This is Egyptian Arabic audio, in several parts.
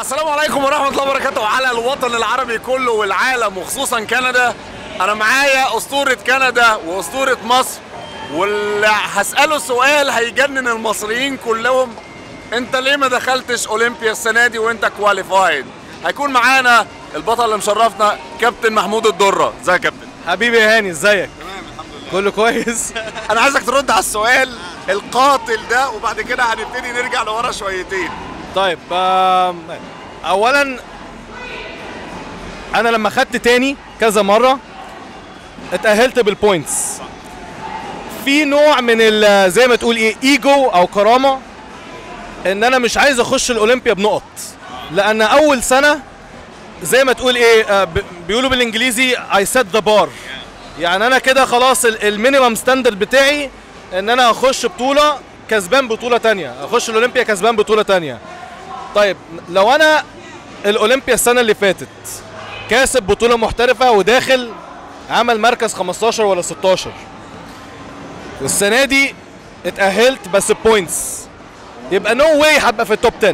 السلام عليكم ورحمة الله وبركاته على الوطن العربي كله والعالم وخصوصا كندا أنا معايا أسطورة كندا وأسطورة مصر واللي هسأله سؤال هيجنن المصريين كلهم أنت ليه ما دخلتش أولمبيا السنة دي وأنت كواليفايد هيكون معانا البطل اللي مشرفنا كابتن محمود الدرة ازيك يا كابتن حبيبي يا هاني ازيك كله كويس أنا عايزك ترد على السؤال القاتل ده وبعد كده هنبتدي نرجع لورا شويتين طيب آم، اولا انا لما خدت تاني كذا مره اتاهلت بالبوينتس في نوع من ال- زي ما تقول ايه ايجو او كرامه ان انا مش عايز اخش الاولمبيا بنقط لان اول سنه زي ما تقول ايه آه، ب- بيقولوا بالانجليزي I set the bar يعني انا كده خلاص المينيمم ستاندرد بتاعي ان انا اخش بطوله كسبان بطوله تانية اخش الاولمبيا كسبان بطوله تانية طيب لو انا الاولمبيا السنه اللي فاتت كاسب بطوله محترفه وداخل عمل مركز 15 ولا 16 والسنه دي اتاهلت بس بوينتس يبقى نو no واي هبقى في التوب 10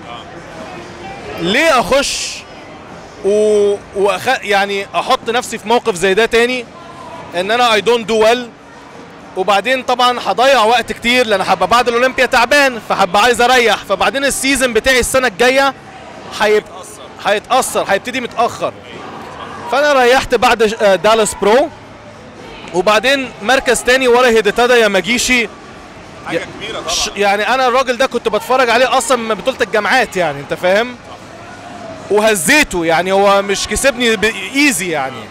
ليه اخش و... وأخ... يعني احط نفسي في موقف زي ده تاني ان انا اي دونت دو ويل وبعدين طبعا هضيع وقت كتير لان هبقى بعد الاولمبيا تعبان فهبقى عايز اريح فبعدين السيزون بتاعي السنه الجايه هيب... هيتاثر هيبتدي متاخر فانا ريحت بعد ج- آه، دالاس برو وبعدين مركز تاني ورا هيديتادا ياماجيشي حاجة كبيرة ش- يعني انا الراجل ده كنت بتفرج عليه اصلا من بطوله الجامعات يعني انت فاهم وهزيته يعني هو مش كسبني ايزي يعني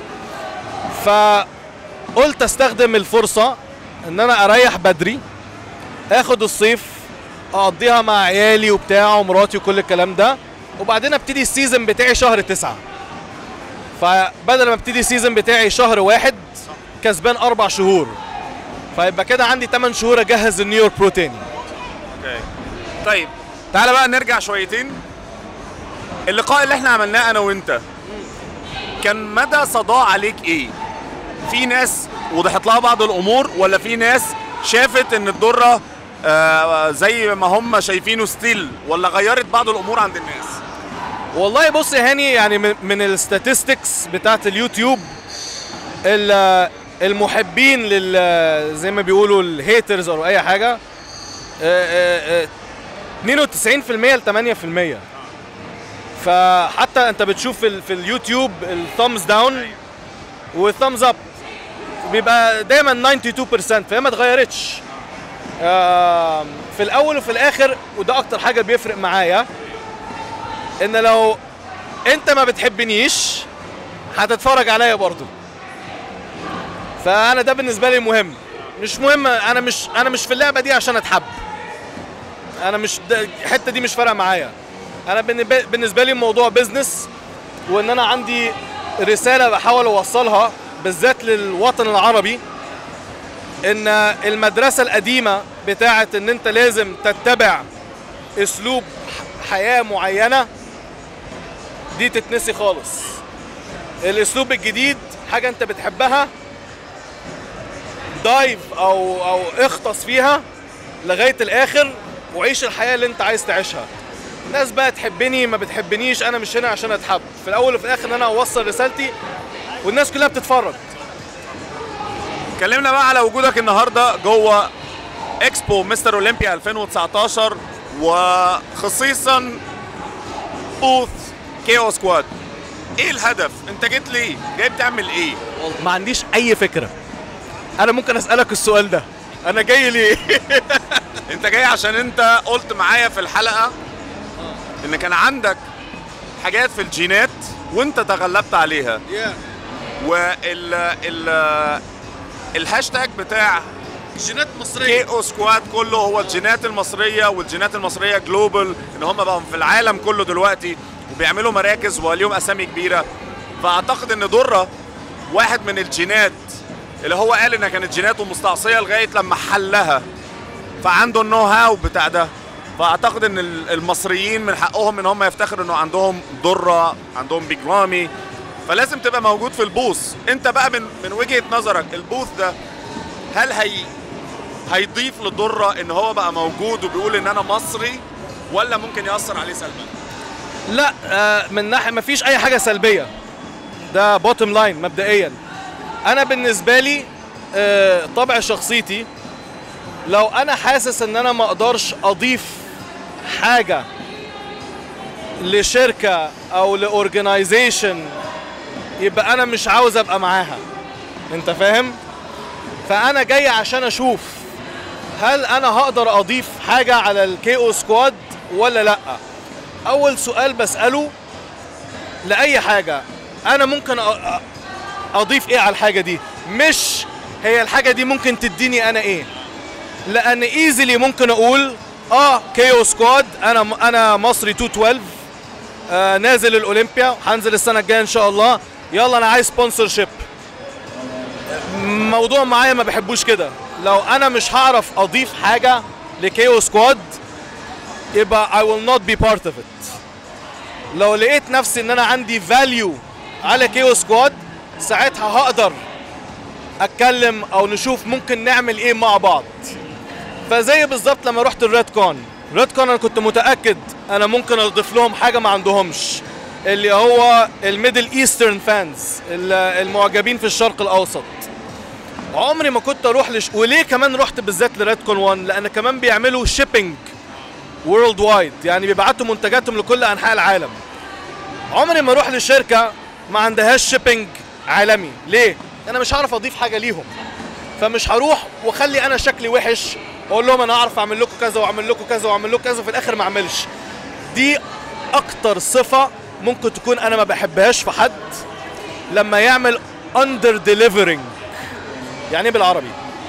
فقلت استخدم الفرصه ان انا اريح بدري اخد الصيف اقضيها مع عيالي وبتاع ومراتي وكل الكلام ده وبعدين ابتدي السيزون بتاعي شهر تسعة فبدل ما ابتدي السيزون بتاعي شهر واحد كسبان اربع شهور فيبقى كده عندي 8 شهور اجهز النيويورك برو تاني اوكي طيب تعالى بقى نرجع شويتين اللقاء اللي احنا عملناه انا وانت كان مدى صداع عليك ايه في ناس وضحت لها بعض الامور ولا في ناس شافت ان الدره آه زي ما هم شايفينه ستيل ولا غيرت بعض الامور عند الناس والله بص يا هاني يعني من, من الستاتستكس بتاعت اليوتيوب ال- المحبين لل زي ما بيقولوا الهيترز او اي حاجه آه، آه، آه، 92% ل 8% فحتى انت بتشوف في, ال- في اليوتيوب الثامز داون والثامز اب بيبقى دايما 92% فهي ما اتغيرتش آم، في الاول وفي الاخر وده اكتر حاجه بيفرق معايا ان لو انت ما بتحبنيش هتتفرج عليا برضو فانا ده بالنسبه لي مهم مش مهم انا مش انا مش في اللعبه دي عشان اتحب انا مش ده- الحته دي مش فارقه معايا انا بالنسبه بالنسبه لي الموضوع بيزنس وان انا عندي رساله بحاول اوصلها بالذات للوطن العربي ان المدرسه القديمه بتاعه ان انت لازم تتبع اسلوب ح- حياه معينه دي تتنسي خالص الاسلوب الجديد حاجه انت بتحبها دايف او او اغطس فيها لغايه الاخر وعيش الحياه اللي انت عايز تعيشها الناس بقى تحبني ما بتحبنيش انا مش هنا عشان اتحب في الاول وفي الاخر ان انا اوصل رسالتي والناس كلها بتتفرج اتكلمنا بقى على وجودك النهارده جوه اكسبو مستر اولمبيا 2019 وخصيصا بوث كيو سكواد ايه الهدف انت جيت ليه جاي بتعمل ايه ما عنديش اي فكره انا ممكن اسالك السؤال ده انا جاي ليه انت جاي عشان انت قلت معايا في الحلقه ان كان عندك حاجات في الجينات وانت تغلبت عليها وال ال الهاشتاج بتاع جينات كي او سكواد كله هو الجينات المصريه والجينات المصريه جلوبال ان هم بقوا في العالم كله دلوقتي وبيعملوا مراكز وليهم اسامي كبيره فاعتقد ان دره واحد من الجينات اللي هو قال انها كانت جيناته مستعصيه لغايه لما حلها فعنده النو هاو بتاع ده فاعتقد ان ال- المصريين من حقهم ان هم يفتخروا انه عندهم دره عندهم بيج رامي فلازم تبقى موجود في البوث انت بقى من من وجهه نظرك البوث ده هل هي هيضيف للدره ان هو بقى موجود وبيقول ان انا مصري ولا ممكن ياثر عليه سلبا لا آه، من ناحيه ما فيش اي حاجه سلبيه ده بوتtom لاين مبدئيا انا بالنسبه لي آه، طبع شخصيتي لو انا حاسس ان انا ما اقدرش اضيف حاجه لشركه او لاورجنايزيشن يبقى انا مش عاوز ابقى معاها انت فاهم فانا جاي عشان اشوف هل انا هقدر اضيف حاجه على الكي او سكواد ولا لا اول سؤال بساله لاي حاجه انا ممكن أ- أ- اضيف ايه على الحاجه دي مش هي الحاجه دي ممكن تديني انا ايه لان ايزلي ممكن اقول اه كيو سكواد انا انا مصري 212 آه نازل الاولمبيا هنزل السنه الجايه ان شاء الله يلا انا عايز سبونسر شيب موضوع معايا ما بحبوش كده لو انا مش هعرف اضيف حاجه لكيو سكواد يبقى I will not be part of it لو لقيت نفسي ان انا عندي فاليو على كيو سكواد ساعتها هقدر اتكلم او نشوف ممكن نعمل ايه مع بعض فزي بالظبط لما رحت الريد كون ريد كون انا كنت متاكد انا ممكن اضيف لهم حاجه ما عندهمش اللي هو الميدل ايسترن فانز المعجبين في الشرق الاوسط عمري ما كنت اروح لش... وليه كمان رحت بالذات لريد كون 1 لان كمان بيعملوا شيبنج وورلد وايد يعني بيبعتوا منتجاتهم لكل انحاء العالم عمري ما اروح لشركه ما عندهاش شيبنج عالمي ليه انا مش هعرف اضيف حاجه ليهم فمش هروح واخلي انا شكلي وحش واقول لهم انا اعرف اعمل لكم كذا واعمل لكم كذا واعمل لكم كذا وفي الاخر ما اعملش دي اكتر صفه ممكن تكون انا ما بحبهاش في حد لما يعمل اندر ديليفرنج يعني ايه بالعربي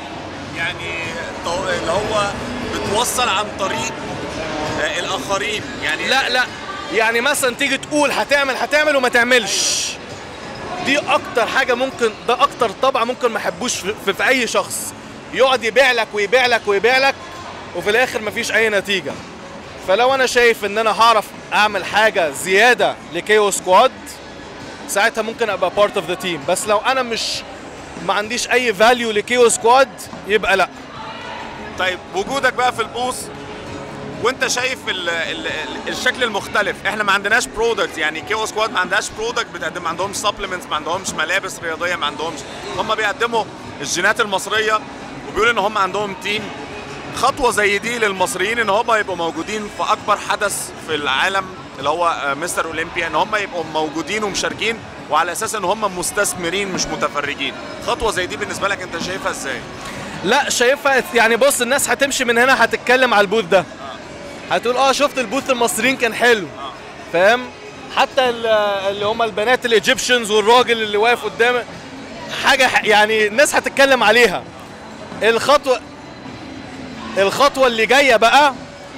يعني تو- اللي هو بتوصل عن طريق آه، الاخرين يعني لا لا يعني مثلا تيجي تقول هتعمل هتعمل وما تعملش دي اكتر حاجه ممكن ده اكتر طبع ممكن ما احبوش في, في, في اي شخص يقعد يبيع لك ويبيع لك ويبيع لك وفي الاخر مفيش اي نتيجه فلو انا شايف ان انا هعرف اعمل حاجه زياده لكيو سكواد ساعتها ممكن ابقى بارت اوف ذا تيم بس لو انا مش ما عنديش اي فاليو لكيو سكواد يبقى لا طيب وجودك بقى في البوث وانت شايف ال ال الشكل المختلف احنا ما عندناش برودكت يعني كيو سكواد ما عندهاش برودكت بتقدم ما عندهمش سبلمنتس ما عندهمش ملابس رياضيه ما عندهمش هم بيقدموا الجينات المصريه وبيقولوا ان هم عندهم تيم خطوه زي دي للمصريين ان هم يبقوا موجودين في اكبر حدث في العالم اللي هو آه، مستر اولمبيا ان هم يبقوا موجودين ومشاركين وعلى اساس ان هم مستثمرين مش متفرجين خطوه زي دي بالنسبه لك انت شايفها ازاي لا شايفها يعني بص الناس هتمشي من هنا هتتكلم على البوث ده هتقول اه شفت البوث المصريين كان حلو فاهم حتى ال- اللي هم البنات الايجيبشنز والراجل اللي واقف قدام حاجه ح- يعني الناس هتتكلم عليها الخطوه الخطوه اللي جايه بقى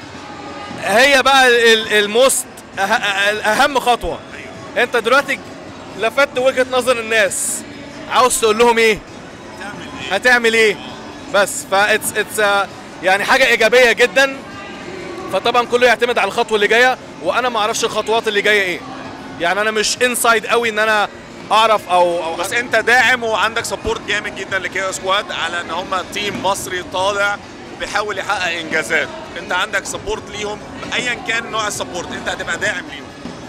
هي بقى ال- الموست أه- أه- اهم خطوه انت دلوقتي لفت وجهه نظر الناس عاوز تقول لهم ايه هتعمل ايه بس فاتس اتس يعني حاجه ايجابيه جدا فطبعا كله يعتمد على الخطوه اللي جايه وانا ما اعرفش الخطوات اللي جايه ايه يعني انا مش انسايد قوي ان انا اعرف او او بس انت داعم وعندك سبورت جامد جدا لكيو سكواد على ان هم تيم مصري طالع وبيحاول يحقق انجازات انت عندك سبورت ليهم ايا كان نوع السبورت انت هتبقى داعم ليهم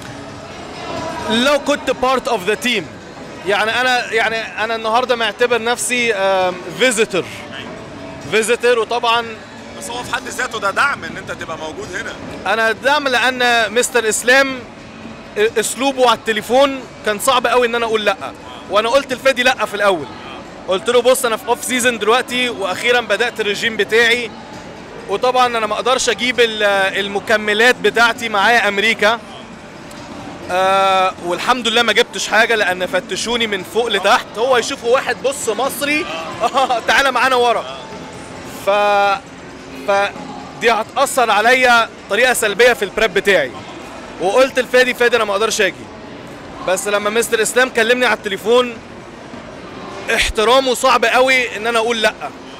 لو كنت بارت اوف ذا تيم يعني انا يعني انا النهارده معتبر نفسي فيزيتور فيزيتور وطبعا بس هو في حد ذاته ده دعم ان انت تبقى موجود هنا انا دعم لان مستر اسلام اسلوبه على التليفون كان صعب قوي ان انا اقول لا وانا قلت لفادي لا في الاول قلت له بص انا في اوف سيزون دلوقتي واخيرا بدات الرجيم بتاعي وطبعا انا ما اقدرش اجيب ال- المكملات بتاعتي معايا امريكا آه والحمد لله ما جبتش حاجه لان فتشوني من فوق لتحت هو يشوفوا واحد بص مصري آه تعالى معانا ورا ف فدي هتاثر عليا طريقه سلبيه في البريب بتاعي وقلت لفادي فادي انا ما اقدرش اجي بس لما مستر اسلام كلمني على التليفون احترامه صعب قوي ان انا اقول لا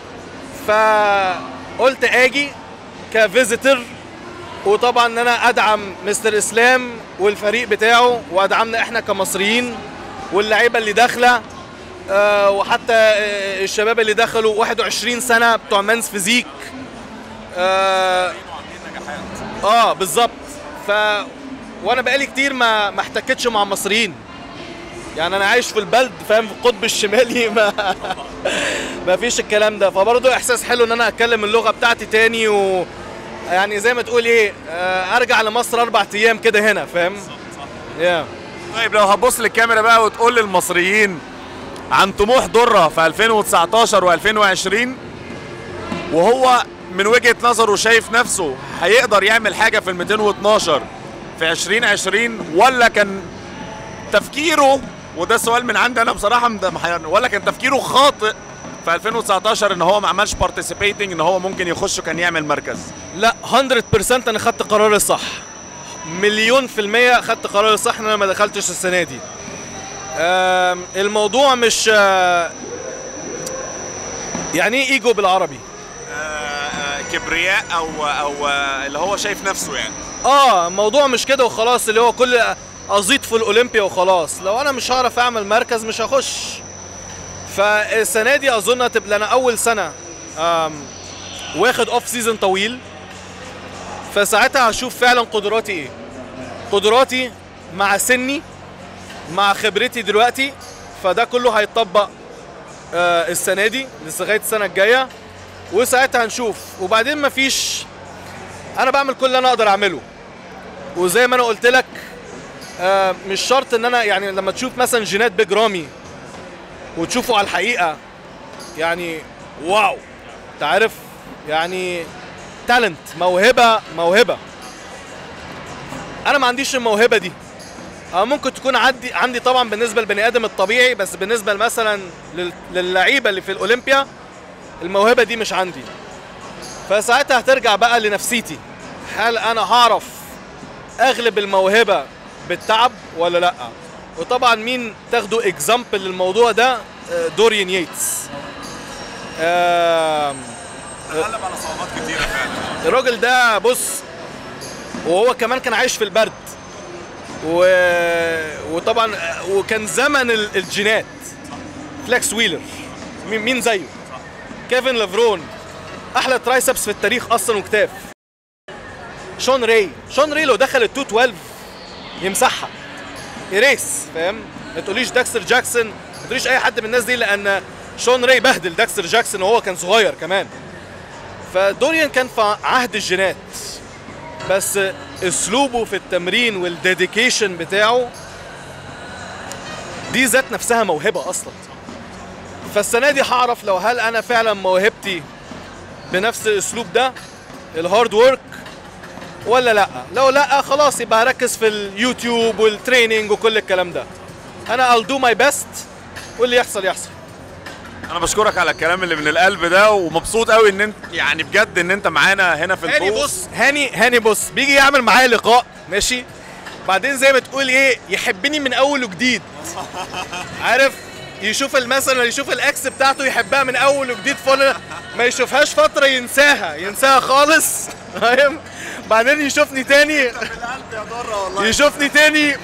فقلت اجي كفيزيتور وطبعا ان انا ادعم مستر اسلام والفريق بتاعه وادعمنا احنا كمصريين واللعيبه اللي داخله آه، وحتى آه، الشباب اللي دخلوا 21 سنه بتوع مانس فيزيك اه, آه بالظبط ف وانا بقالي كتير ما ما احتكتش مع مصريين يعني انا عايش في البلد فاهم في القطب الشمالي ما ما فيش الكلام ده فبرضه احساس حلو ان انا اتكلم اللغه بتاعتي تاني و يعني زي ما تقول ايه آه، ارجع لمصر اربع ايام كده هنا فاهم يا طيب لو هتبص للكاميرا بقى وتقول للمصريين عن طموح دره في 2019 و2020 وهو من وجهه نظره شايف نفسه هيقدر يعمل حاجه في ال 212 في 2020 ولا كان تفكيره وده سؤال من عندي انا بصراحه مد- محيرني، ولا كان تفكيره خاطئ في 2019 ان هو ما عملش بارتيسيبيتنج ان هو ممكن يخش وكان يعمل مركز لا 100% انا خدت قرار الصح مليون في المية خدت قرار الصح ان انا ما دخلتش السنة دي آم، الموضوع مش آه، يعني ايه ايجو بالعربي كبرياء او او اللي هو شايف نفسه يعني اه الموضوع مش كده وخلاص اللي هو كل ازيط في الاولمبيا وخلاص لو انا مش هعرف اعمل مركز مش هخش فالسنه دي اظن هتبقى انا اول سنه آم، واخد اوف سيزون طويل فساعتها هشوف فعلا قدراتي ايه قدراتي مع سني مع خبرتي دلوقتي فده كله هيتطبق آه، السنه دي لغايه السنه الجايه وساعتها هنشوف وبعدين مفيش انا بعمل كل اللي انا اقدر اعمله وزي ما انا قلت لك آه مش شرط ان انا يعني لما تشوف مثلا جينات بيج رامي وتشوفه على الحقيقه يعني واو انت عارف يعني تالنت موهبه موهبه انا ما عنديش الموهبه دي اه ممكن تكون عندي عندي طبعا بالنسبه للبني ادم الطبيعي بس بالنسبه مثلا لل- للعيبه اللي في الاولمبيا الموهبه دي مش عندي فساعتها هترجع بقى لنفسيتي هل انا هعرف اغلب الموهبه بالتعب ولا لا وطبعا مين تاخدوا اكزامبل للموضوع ده آه، دوريان ييتس آم، غلب على صعوبات كتيره فعلا الراجل ده بص وهو كمان كان عايش في البرد و... وطبعا وكان زمن ال- الجينات فليكس ويلر مين مين زيه كيفن لافرون احلى ترايسبس في التاريخ اصلا وكتاف شون راي شون راي لو دخل ال 212 يمسحها يريس فاهم ما تقوليش داكستر جاكسون ما تقوليش اي حد من الناس دي لان شون راي بهدل داكستر جاكسون وهو كان صغير كمان فدوريان كان في عهد الجينات بس اسلوبه في التمرين والديديكيشن بتاعه دي ذات نفسها موهبه اصلا فالسنه دي هعرف لو هل انا فعلا موهبتي بنفس الاسلوب ده الهارد ورك ولا لا لو لا خلاص يبقى هركز في اليوتيوب والتريننج وكل الكلام ده انا I'll do my best واللي يحصل يحصل انا بشكرك على الكلام اللي من القلب ده ومبسوط قوي ان انت يعني بجد ان انت معانا هنا في هاني البوث بص هاني هاني بص بيجي يعمل معايا لقاء ماشي بعدين زي ما تقول ايه يحبني من اول وجديد عارف يشوف مثلا يشوف الاكس بتاعته يحبها من اول وجديد فانا ما يشوفهاش فتره ينساها ينساها خالص فاهم بعدين يشوفني تاني بالقلب يا دره والله يشوفني تاني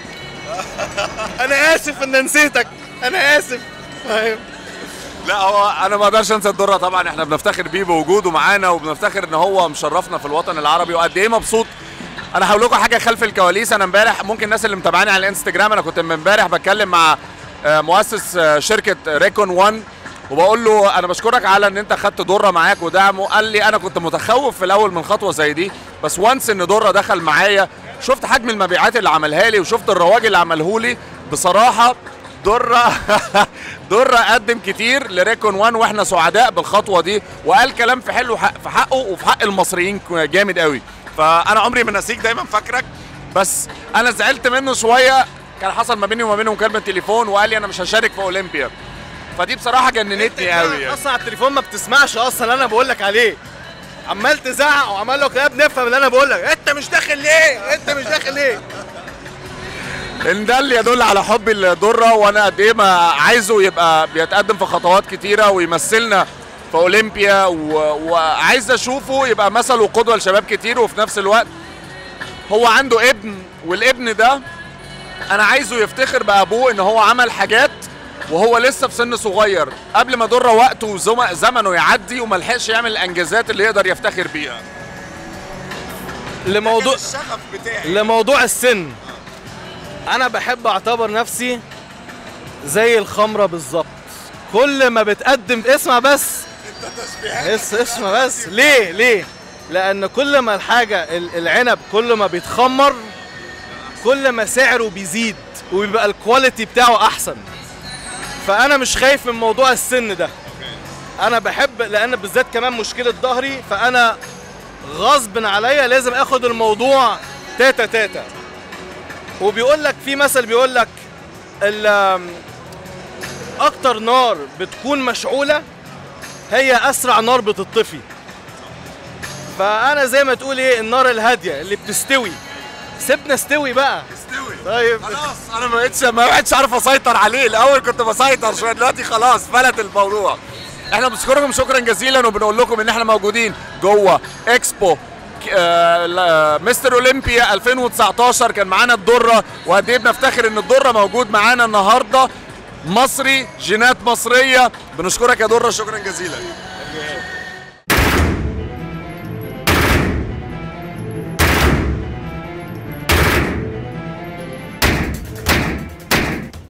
انا اسف ان نسيتك انا اسف فاهم لا هو انا ما اقدرش انسى الدره طبعا احنا بنفتخر بيه بوجوده معانا وبنفتخر ان هو مشرفنا في الوطن العربي وقد ايه مبسوط انا هقول لكم حاجه خلف الكواليس انا امبارح ممكن الناس اللي متابعاني على الانستجرام انا كنت امبارح بتكلم مع آه، مؤسس آه، شركه ريكون 1 وبقول له انا بشكرك على ان انت خدت دره معاك ودعمه قال لي انا كنت متخوف في الاول من خطوه زي دي بس وانس ان دره دخل معايا شفت حجم المبيعات اللي عملها لي وشفت الرواج اللي عمله لي بصراحه دره دره قدم كتير لريكون 1 واحنا سعداء بالخطوه دي وقال كلام في حلو حق في حقه وفي حق المصريين جامد قوي فانا عمري ما نسيك دايما فاكرك بس انا زعلت منه شويه كان حصل ما بيني وما بينه مكالمه تليفون وقال لي انا مش هشارك في اولمبيا فدي بصراحه جننتني قوي يعني. اصلا على التليفون ما بتسمعش اصلا اللي انا بقول لك عليه عمال تزعق وعمال لك لا بنفهم اللي انا بقول لك انت مش داخل ليه انت مش داخل ليه ان ده اللي يدل على حبي لدره وانا قد ايه ما عايزه يبقى بيتقدم في خطوات كتيره ويمثلنا في اولمبيا و... وعايز اشوفه يبقى مثل وقدوه لشباب كتير وفي نفس الوقت هو عنده ابن والابن ده انا عايزه يفتخر بابوه ان هو عمل حاجات وهو لسه في سن صغير قبل ما دره وقته وزمنه يعدي وما لحقش يعمل الانجازات اللي يقدر يفتخر بيها لموضوع الشغف بتاعي لموضوع السن انا بحب اعتبر نفسي زي الخمره بالظبط كل ما بتقدم اسمع بس اس اسمع بس ليه ليه لان كل ما الحاجه ال- العنب كل ما بيتخمر كل ما سعره بيزيد وبيبقى الكواليتي بتاعه احسن فانا مش خايف من موضوع السن ده انا بحب لان بالذات كمان مشكله ظهري فانا غصب عليا لازم اخد الموضوع تاتا تاتا وبيقول لك في مثل بيقول لك ال- اكتر نار بتكون مشعوله هي اسرع نار بتطفي فانا زي ما تقول ايه النار الهاديه اللي بتستوي سيبنا استوي بقى استوي طيب خلاص انا ما بقتش ما بقتش عارف اسيطر عليه الاول كنت بسيطر شويه دلوقتي خلاص فلت الموضوع احنا بنشكركم شكرا جزيلا وبنقول لكم ان احنا موجودين جوه اكسبو ك- آه، لا- مستر اولمبيا 2019 كان معانا الدره وقد ايه بنفتخر ان الدره موجود معانا النهارده مصري جينات مصريه بنشكرك يا دره شكرا جزيلا